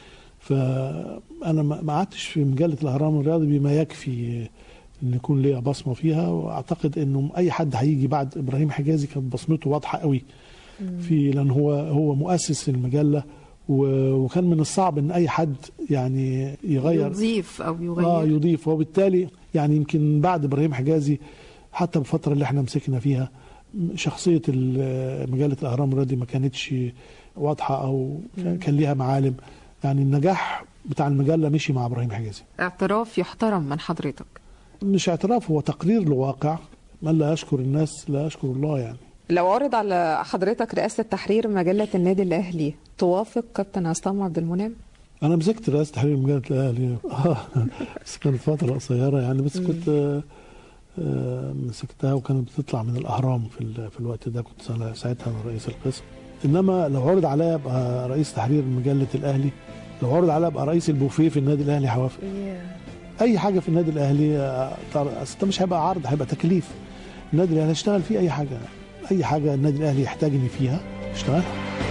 فانا ما ما قعدتش في مجله الاهرام الرياضي بما يكفي ان يكون ليا بصمه فيها واعتقد انه اي حد هيجي بعد ابراهيم حجازي كانت بصمته واضحه قوي في لان هو هو مؤسس المجله و- وكان من الصعب ان اي حد يعني يغير يضيف أو يغير اه يضيف وبالتالي يعني يمكن بعد ابراهيم حجازي حتى بالفتره اللي احنا مسكنا فيها شخصيه ال- مجله الاهرام الرياضي ما كانتش واضحه او كان ليها معالم يعني النجاح بتاع المجله مشي مع ابراهيم حجازي اعتراف يحترم من حضرتك مش اعتراف هو تقرير لواقع من لا يشكر الناس لا يشكر الله يعني لو عرض على حضرتك رئاسة تحرير مجلة النادي الأهلي توافق كابتن عصام عبد المنعم انا مسكت رئاسه تحرير مجله الاهلي اه بس كانت فتره قصيره يعني بس كنت آه، آه، مسكتها وكانت بتطلع من الاهرام في ال- في الوقت ده كنت سا- ساعتها أنا رئيس القسم انما لو عرض عليا ابقى رئيس تحرير مجله الاهلي لو عرض عليا ابقى رئيس البوفيه في النادي الاهلي هوافق اي حاجه في النادي الاهلي آه، طر- أصل ده مش هيبقى عرض هيبقى تكليف النادي الاهلي هشتغل فيه اي حاجه اي حاجه النادي الاهلي يحتاجني فيها اشتغل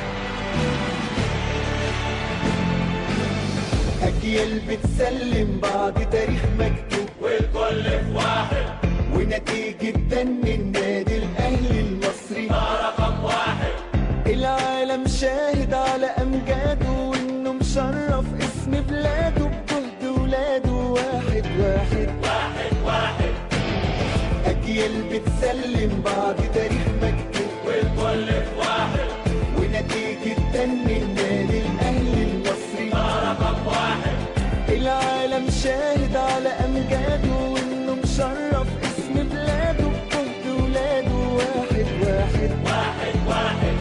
أجيال بتسلم بعض تاريخ مكتوب والكل في واحد ونتيجة دن النادي الأهلي المصري رقم واحد العالم شاهد على أمجاده وإنه مشرف اسم بلاده بجهد ولاده واحد واحد واحد واحد أجيال بتسلم بعض تاريخ مكتوب والكل في واحد ونتيجة دن النادي الأهلي المصري رقم واحد العالم شاهد على أمجاده وإنه مشرف اسم بلاده بجهد ولاده واحد واحد واحد واحد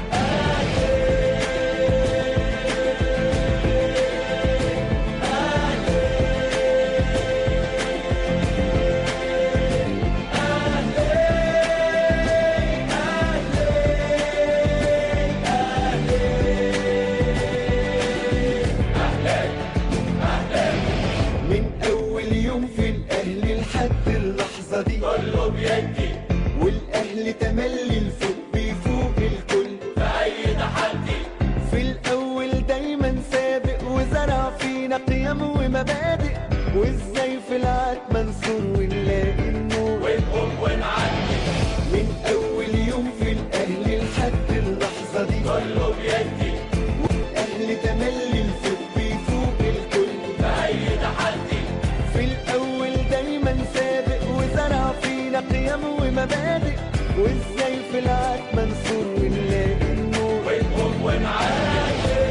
والاهل تملي الفوق بيفوق الكل في اي تحدي في الاول دايما سابق وزرع فينا قيم ومبادئ وازاي في العاد منصور ونلاقي النور ونقوم ونعدي من اول يوم في الاهل لحد اللحظه دي كله بيدي والاهل تملي الفوق بيفوق الكل في اي تحدي في الاول دايما سابق وزرع فينا قيم ومبادئ وازاي في العاد منصور ونلاقي النور ونقوم ونعدي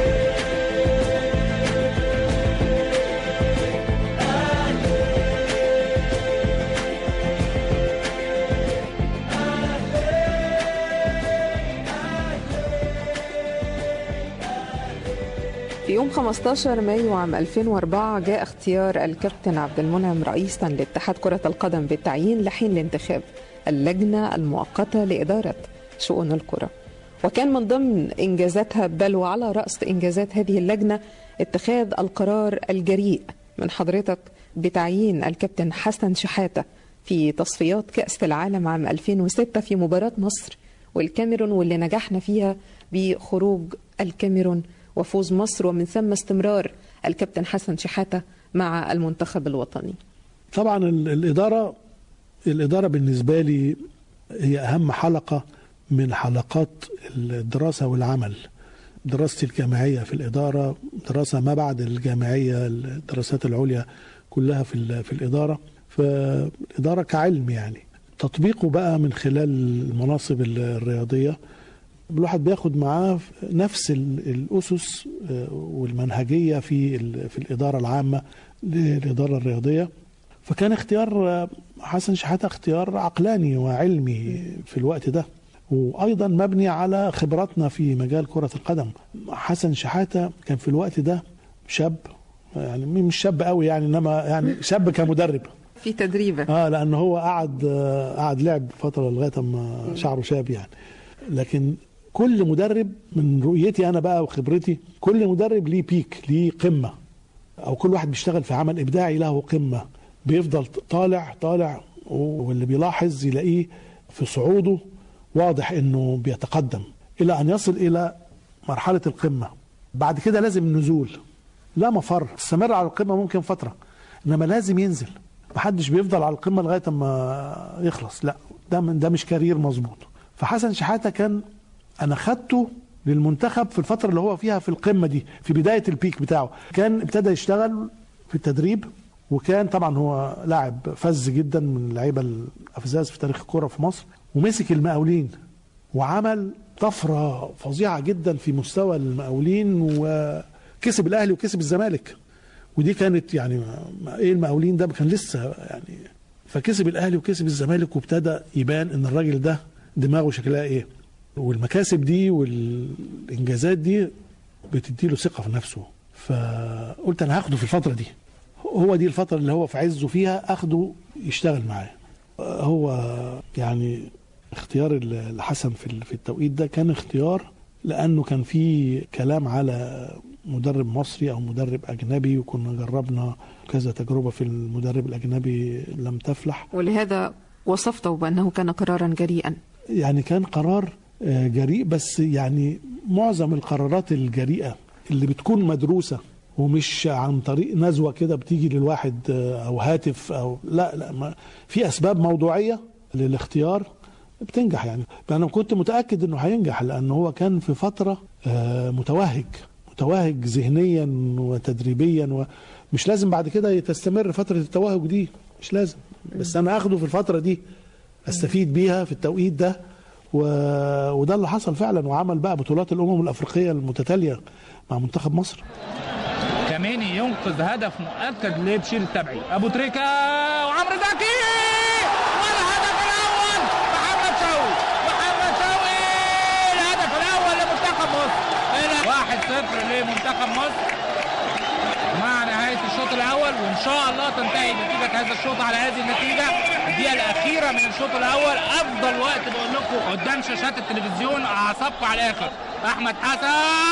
في يوم 15 مايو عام 2004 جاء اختيار الكابتن عبد المنعم رئيسا لاتحاد كرة القدم بالتعيين لحين الانتخاب اللجنة المؤقتة لإدارة شؤون الكرة وكان من ضمن إنجازاتها بل وعلى رأس إنجازات هذه اللجنة اتخاذ القرار الجريء من حضرتك بتعيين الكابتن حسن شحاتة في تصفيات كأس العالم عام 2006 في مباراة مصر والكاميرون واللي نجحنا فيها بخروج الكاميرون وفوز مصر ومن ثم استمرار الكابتن حسن شحاتة مع المنتخب الوطني طبعا ال- الإدارة الإدارة بالنسبة لي هي أهم حلقة من حلقات الدراسة والعمل دراستي الجامعية في الإدارة دراسة ما بعد الجامعية الدراسات العليا كلها في, ال- في الإدارة فالإدارة كعلم يعني تطبيقه بقى من خلال المناصب ال- الرياضية الواحد بياخد معاه نفس ال- الأسس آه، والمنهجية في ال- في الإدارة العامة للإدارة الرياضية فكان اختيار آه، حسن شحاتة اختيار عقلاني وعلمي في الوقت ده وأيضا مبني على خبراتنا في مجال كرة القدم حسن شحاتة كان في الوقت ده شاب يعني مش شاب قوي يعني انما يعني شاب كمدرب في تدريبه اه لان هو قعد آه، قعد لعب فتره لغايه اما شعره شاب يعني لكن كل مدرب من رؤيتي انا بقى وخبرتي كل مدرب ليه بيك ليه قمه او كل واحد بيشتغل في عمل ابداعي له قمه بيفضل طالع طالع واللي بيلاحظ يلاقيه في صعوده واضح انه بيتقدم الى ان يصل الى مرحله القمه بعد كده لازم النزول لا مفر استمر على القمه ممكن فتره انما لازم ينزل محدش بيفضل على القمه لغايه اما يخلص لا ده من ده مش كارير مظبوط فحسن شحاته كان انا خدته للمنتخب في الفتره اللي هو فيها في القمه دي في بدايه البيك بتاعه كان ابتدى يشتغل في التدريب وكان طبعا هو لاعب فز جدا من اللعيبه الافزاز في تاريخ الكوره في مصر ومسك المقاولين وعمل طفره فظيعه جدا في مستوى المقاولين وكسب الاهلي وكسب الزمالك ودي كانت يعني ما- ايه المقاولين ده كان لسه يعني فكسب الاهلي وكسب الزمالك وابتدى يبان ان الراجل ده دماغه شكلها ايه والمكاسب دي والانجازات دي بتدي له ثقه في نفسه فقلت انا هاخده في الفتره دي هو دي الفتره اللي هو في عزه فيها اخده يشتغل معايا هو يعني اختيار الحسن في ال- في التوقيت ده كان اختيار لانه كان في كلام على مدرب مصري او مدرب اجنبي وكنا جربنا كذا تجربه في المدرب الاجنبي لم تفلح ولهذا وصفته بأنه كان قرارا جريئا يعني كان قرار آه، جريء بس يعني معظم القرارات الجريئة اللي بتكون مدروسة ومش عن طريق نزوة كده بتيجي للواحد آه، أو هاتف أو لا لا ما في أسباب موضوعية للاختيار بتنجح يعني أنا كنت متأكد إنه هينجح لأن هو كان في فترة آه، متوهج متوهج ذهنيا وتدريبيا ومش لازم بعد كده تستمر فترة التوهج دي مش لازم بس أنا أخده في الفترة دي استفيد بيها في التوقيت ده و... وده اللي حصل فعلا وعمل بقى بطولات الامم الافريقيه المتتاليه مع منتخب مصر كميني ينقذ هدف مؤكد لبشير التبعي ابو تريكه وعمرو زكي والهدف الاول محمد شوقي محمد شوقي الهدف الاول لمنتخب مصر الى 1-0 لمنتخب مصر مع نهاية الشوط الأول وإن شاء الله تنتهي نتيجة هذا الشوط على هذه النتيجة الدقيقة الأخيرة من الشوط الأول أفضل وقت بقول لكم قدام شاشات التلفزيون أعصابكم على الآخر أحمد حسن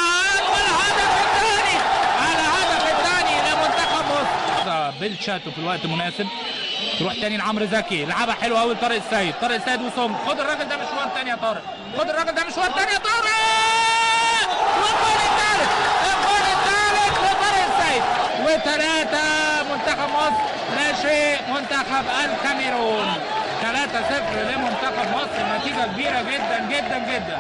والهدف الثاني الهدف الثاني لمنتخب مصر بيل شاتو في الوقت المناسب تروح تاني لعمرو زكي لعبها حلوه قوي لطارق السيد طارق السيد وسم خد الراجل ده مشوار تاني يا طارق خد الراجل ده مشوار تاني يا طارق والجول الثالث الجول الثالث لطارق السيد وثلاثه منتخب مصر ناشئ منتخب الكاميرون 3-0 لمنتخب مصر نتيجه كبيره جدا جدا جدا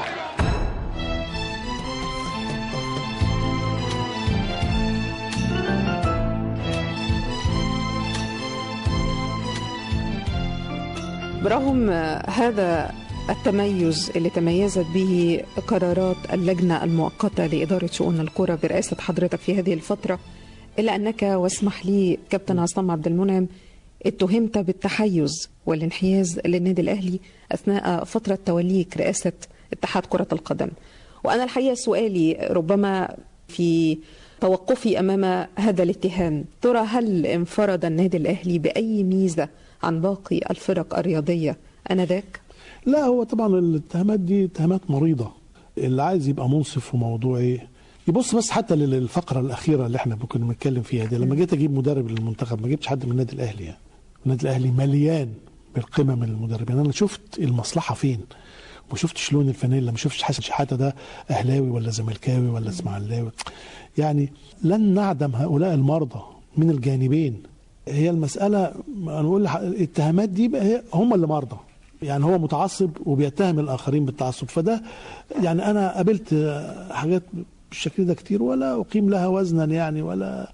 برغم هذا التميز اللي تميزت به قرارات اللجنة المؤقتة لإدارة شؤون الكرة برئاسة حضرتك في هذه الفترة إلا أنك واسمح لي كابتن عصام عبد المنعم اتهمت بالتحيز والانحياز للنادي الأهلي أثناء فترة توليك رئاسة اتحاد كرة القدم وأنا الحقيقة سؤالي ربما في توقفي أمام هذا الاتهام ترى هل انفرد النادي الأهلي بأي ميزة عن باقي الفرق الرياضية أنذاك؟ لا هو طبعا الاتهامات دي اتهامات مريضة اللي عايز يبقى منصف وموضوعي يبص بس حتى للفقرة الأخيرة اللي احنا كنا بنتكلم فيها دي لما جيت أجيب مدرب للمنتخب ما جبتش حد من النادي الأهلي يعني النادي الأهلي مليان بالقمم من المدربين أنا شفت المصلحة فين ما شفتش لون الفانيلا ما شفتش حسن شحاته ده اهلاوي ولا زملكاوي ولا اسماعيلاوي يعني لن نعدم هؤلاء المرضى من الجانبين هي المساله انا بقول الاتهامات دي بقى هي هم اللي مرضى يعني هو متعصب وبيتهم الاخرين بالتعصب فده يعني انا قابلت حاجات بالشكل ده كتير ولا اقيم لها وزنا يعني ولا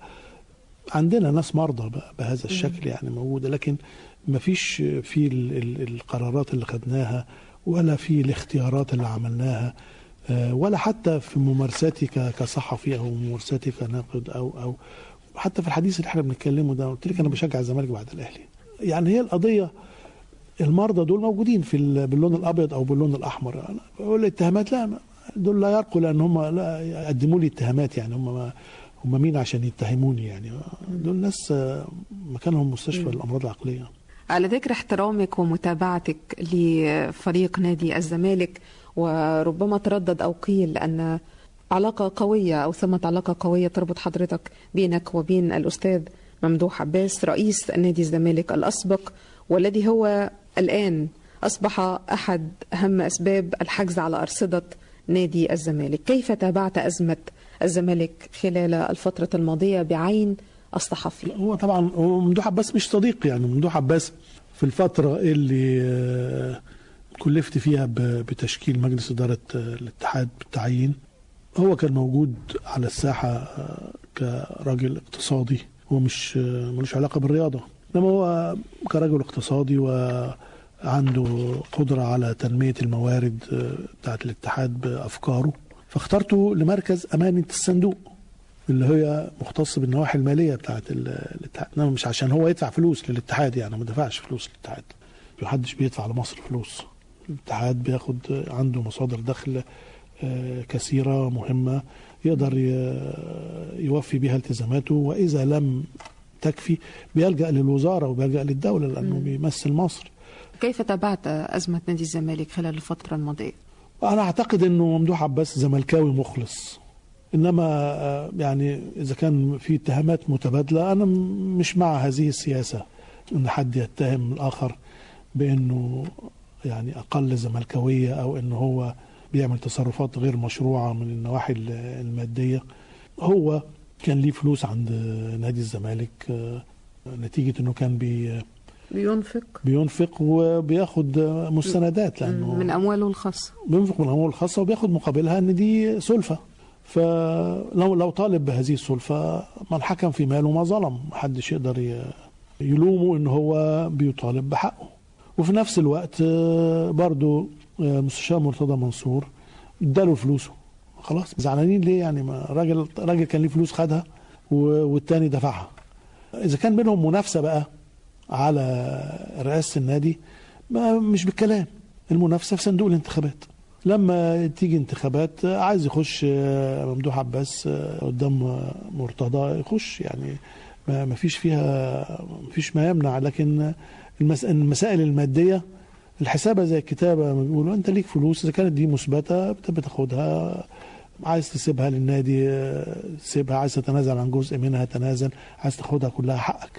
عندنا ناس مرضى بهذا الشكل يعني موجوده لكن ما فيش في ال ال القرارات اللي خدناها ولا في الاختيارات اللي عملناها ولا حتى في ممارساتي كصحفي او ممارساتي كناقد او او حتى في الحديث اللي احنا بنتكلمه ده قلت لك انا بشجع الزمالك بعد الاهلي يعني هي القضيه المرضى دول موجودين في باللون الابيض او باللون الاحمر انا بقول الاتهامات لا دول لا يرقوا لان هم لا يقدموا لي اتهامات يعني هم ما هم مين عشان يتهموني يعني دول ناس مكانهم مستشفى الامراض العقليه على ذكر احترامك ومتابعتك لفريق نادي الزمالك وربما تردد او قيل ان علاقه قويه او ثمه علاقه قويه تربط حضرتك بينك وبين الاستاذ ممدوح عباس رئيس نادي الزمالك الاسبق والذي هو الان اصبح احد اهم اسباب الحجز على ارصده نادي الزمالك، كيف تابعت ازمه الزمالك خلال الفتره الماضيه بعين الصحفي؟ هو طبعا هو ممدوح عباس مش صديق يعني ممدوح عباس في الفتره اللي كلفت فيها بتشكيل مجلس اداره الاتحاد بالتعيين هو كان موجود على الساحه كراجل اقتصادي هو مش ملوش علاقه بالرياضه انما هو كرجل اقتصادي وعنده قدره على تنميه الموارد بتاعت الاتحاد بافكاره فاخترته لمركز امانه الصندوق اللي هي مختص بالنواحي الماليه بتاعت الاتحاد انما مش عشان هو يدفع فلوس للاتحاد يعني ما دفعش فلوس للاتحاد محدش بيدفع لمصر فلوس الاتحاد بياخد عنده مصادر دخل كثيره مهمه يقدر يوفي بها التزاماته واذا لم تكفي بيلجا للوزاره وبيلجا للدوله لانه بيمثل مصر كيف تابعت ازمه نادي الزمالك خلال الفتره الماضيه؟ انا اعتقد انه ممدوح عباس زملكاوي مخلص انما يعني اذا كان في اتهامات متبادله انا مش مع هذه السياسه ان حد يتهم الاخر بانه يعني اقل زملكاويه او انه هو بيعمل تصرفات غير مشروعه من النواحي الماديه هو كان ليه فلوس عند نادي الزمالك نتيجه انه كان بي بينفق بينفق وبياخد مستندات لانه من امواله الخاصه بينفق من امواله الخاصه وبياخد مقابلها ان دي سلفه فلو لو طالب بهذه السلفه من حكم في ماله ما ظلم محدش يقدر يلومه ان هو بيطالب بحقه وفي نفس الوقت برضو مستشار مرتضى منصور اداله فلوسه خلاص زعلانين ليه يعني ما راجل راجل كان ليه فلوس خدها والتاني دفعها اذا كان بينهم منافسه بقى على رئاسه النادي ما مش بالكلام المنافسه في صندوق الانتخابات لما تيجي انتخابات عايز يخش ممدوح عباس قدام مرتضى يخش يعني ما فيش فيها ما فيش ما يمنع لكن المسائل الماديه الحسابة زي الكتابة ما بيقولوا انت ليك فلوس اذا كانت دي مثبته انت بتاخدها عايز تسيبها للنادي سيبها عايز تتنازل عن جزء منها تنازل عايز تاخدها كلها حقك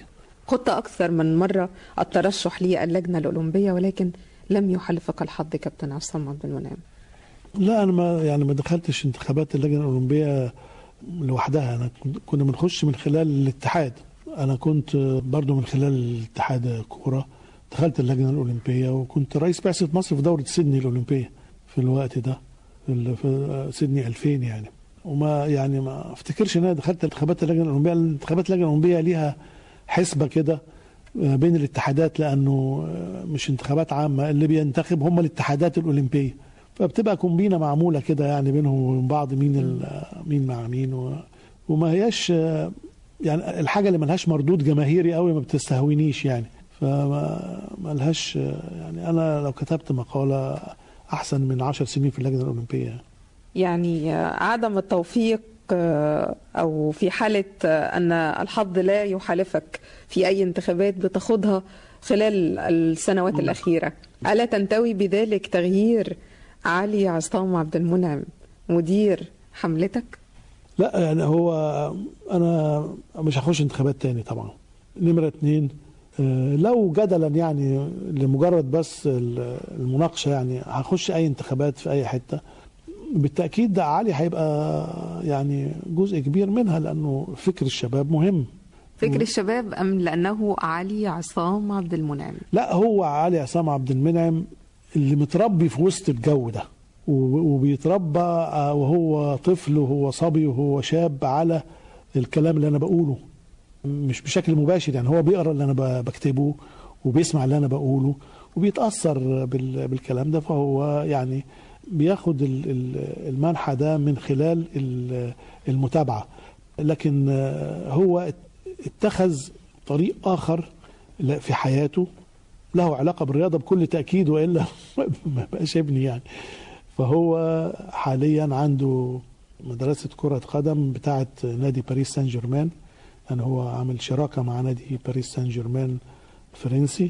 خضت أكثر من مرة الترشح للجنة الأولمبية ولكن لم يحالفك الحظ كابتن عصام عبد المنعم لا انا ما يعني ما دخلتش انتخابات اللجنه الاولمبيه لوحدها انا كنت- كنا بنخش من خلال الاتحاد انا كنت برضو من خلال الاتحاد كوره دخلت اللجنه الاولمبيه وكنت رئيس بعثه مصر في دوره سيدني الاولمبيه في الوقت ده في ال- في سيدني 2000 يعني وما يعني ما افتكرش ان انا دخلت انتخابات اللجنه الاولمبيه لأن انتخابات اللجنه الاولمبيه ليها حسبه كده آه، بين الاتحادات لانه آه، مش انتخابات عامه اللي بينتخب هم الاتحادات الاولمبيه فبتبقى كومبينه معموله كده يعني بينهم وبين بعض مين ال- مين مع مين و وما هياش آه، يعني الحاجه اللي ملهاش مردود جماهيري قوي ما بتستهوينيش يعني فما ملهاش آه، يعني انا لو كتبت مقاله احسن من عشر سنين في اللجنه الاولمبيه يعني. يعني عدم التوفيق آه، أو في حالة آه، أن الحظ لا يحالفك في أي انتخابات بتخوضها خلال السنوات الأخيرة ألا تنتوي بذلك تغيير علي عصام عبد المنعم مدير حملتك؟ لا يعني هو انا مش هخش انتخابات تاني طبعا نمره اتنين آه، لو جدلا يعني لمجرد بس ال- المناقشه يعني هخش اي انتخابات في اي حته بالتاكيد ده علي هيبقى يعني جزء كبير منها لانه فكر الشباب مهم فكر الشباب أم لأنه علي عصام عبد المنعم؟ لا هو علي عصام عبد المنعم اللي متربي في وسط الجو ده و- وبيتربى آه، وهو طفل وهو صبي وهو شاب على الكلام اللي انا بقوله مش بشكل مباشر يعني هو بيقرا اللي انا ب- بكتبه وبيسمع اللي انا بقوله وبيتاثر بال- بالكلام ده فهو يعني بياخد ال- ال- المنحى ده من خلال ال- المتابعه لكن آه، هو اتخذ طريق اخر لا- في حياته له علاقه بالرياضه بكل تاكيد والا ما بقاش ابني يعني فهو حاليا عنده مدرسه كره قدم بتاعه نادي باريس سان جيرمان يعني هو عامل شراكه مع نادي باريس سان جيرمان الفرنسي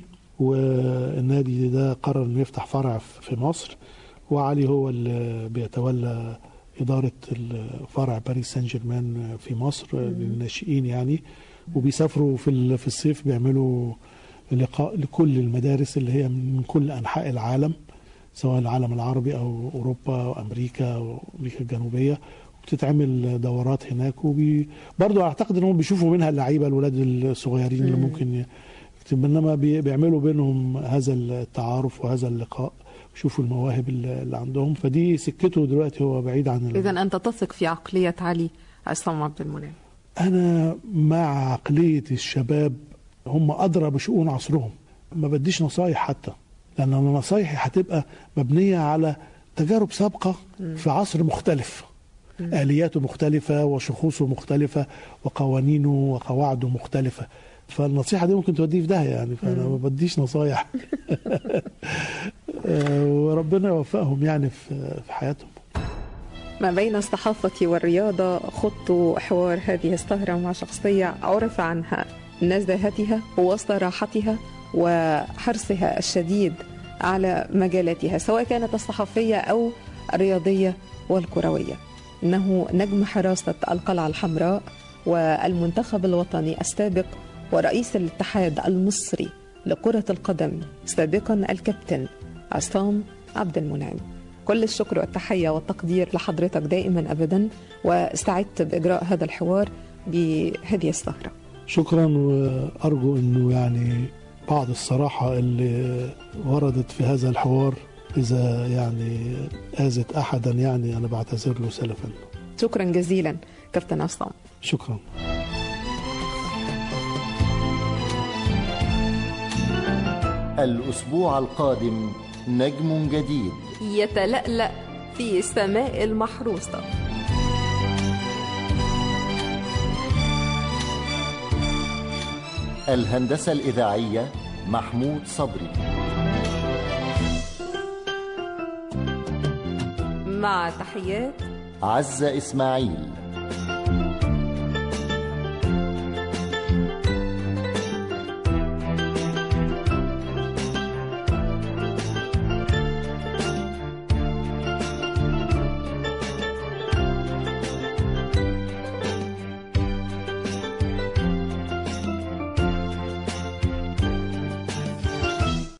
والنادي ده قرر انه يفتح فرع في مصر وعلي هو اللي بيتولى إدارة فرع باريس سان جيرمان في مصر للناشئين يعني وبيسافروا في ال- في الصيف بيعملوا لقاء لكل المدارس اللي هي من كل أنحاء العالم سواء العالم العربي أو أوروبا وأمريكا وأمريكا الجنوبية بتتعمل دورات هناك وبي برضه أعتقد إنهم بيشوفوا منها اللعيبة الولاد الصغيرين اللي ممكن ي- يكتب انما بي- بيعملوا بينهم هذا التعارف وهذا اللقاء يشوفوا المواهب اللي اللي عندهم فدي سكته دلوقتي هو بعيد عن ال- إذا أنت تثق في عقلية علي عصام عبد المنعم انا مع عقليه الشباب هم ادرى بشؤون عصرهم ما بديش نصايح حتى لان انا نصايحي هتبقى مبنيه على تجارب سابقه في عصر مختلف الياته مختلفه وشخوصه مختلفه وقوانينه وقواعده مختلفه فالنصيحه دي ممكن توديه في داهيه يعني فانا ما بديش نصايح آه، وربنا يوفقهم يعني في في حياتهم ما بين الصحافة والرياضة خضت حوار هذه السهرة مع شخصية عرف عنها نزاهتها وصراحتها وحرصها الشديد على مجالاتها سواء كانت الصحفية أو الرياضية والكروية إنه نجم حراسة القلعة الحمراء والمنتخب الوطني السابق ورئيس الاتحاد المصري لكرة القدم سابقا الكابتن عصام عبد المنعم كل الشكر والتحية والتقدير لحضرتك دائما أبدا واستعدت بإجراء هذا الحوار بهذه السهرة شكرا وارجو انه يعني بعض الصراحه اللي وردت في هذا الحوار اذا يعني اذت احدا يعني انا بعتذر له سلفا شكرا جزيلا كابتن عصام شكرا الأسبوع القادم نجم جديد يتلألأ في السماء المحروسة الهندسة الإذاعية محمود صبري مع تحيات عزة إسماعيل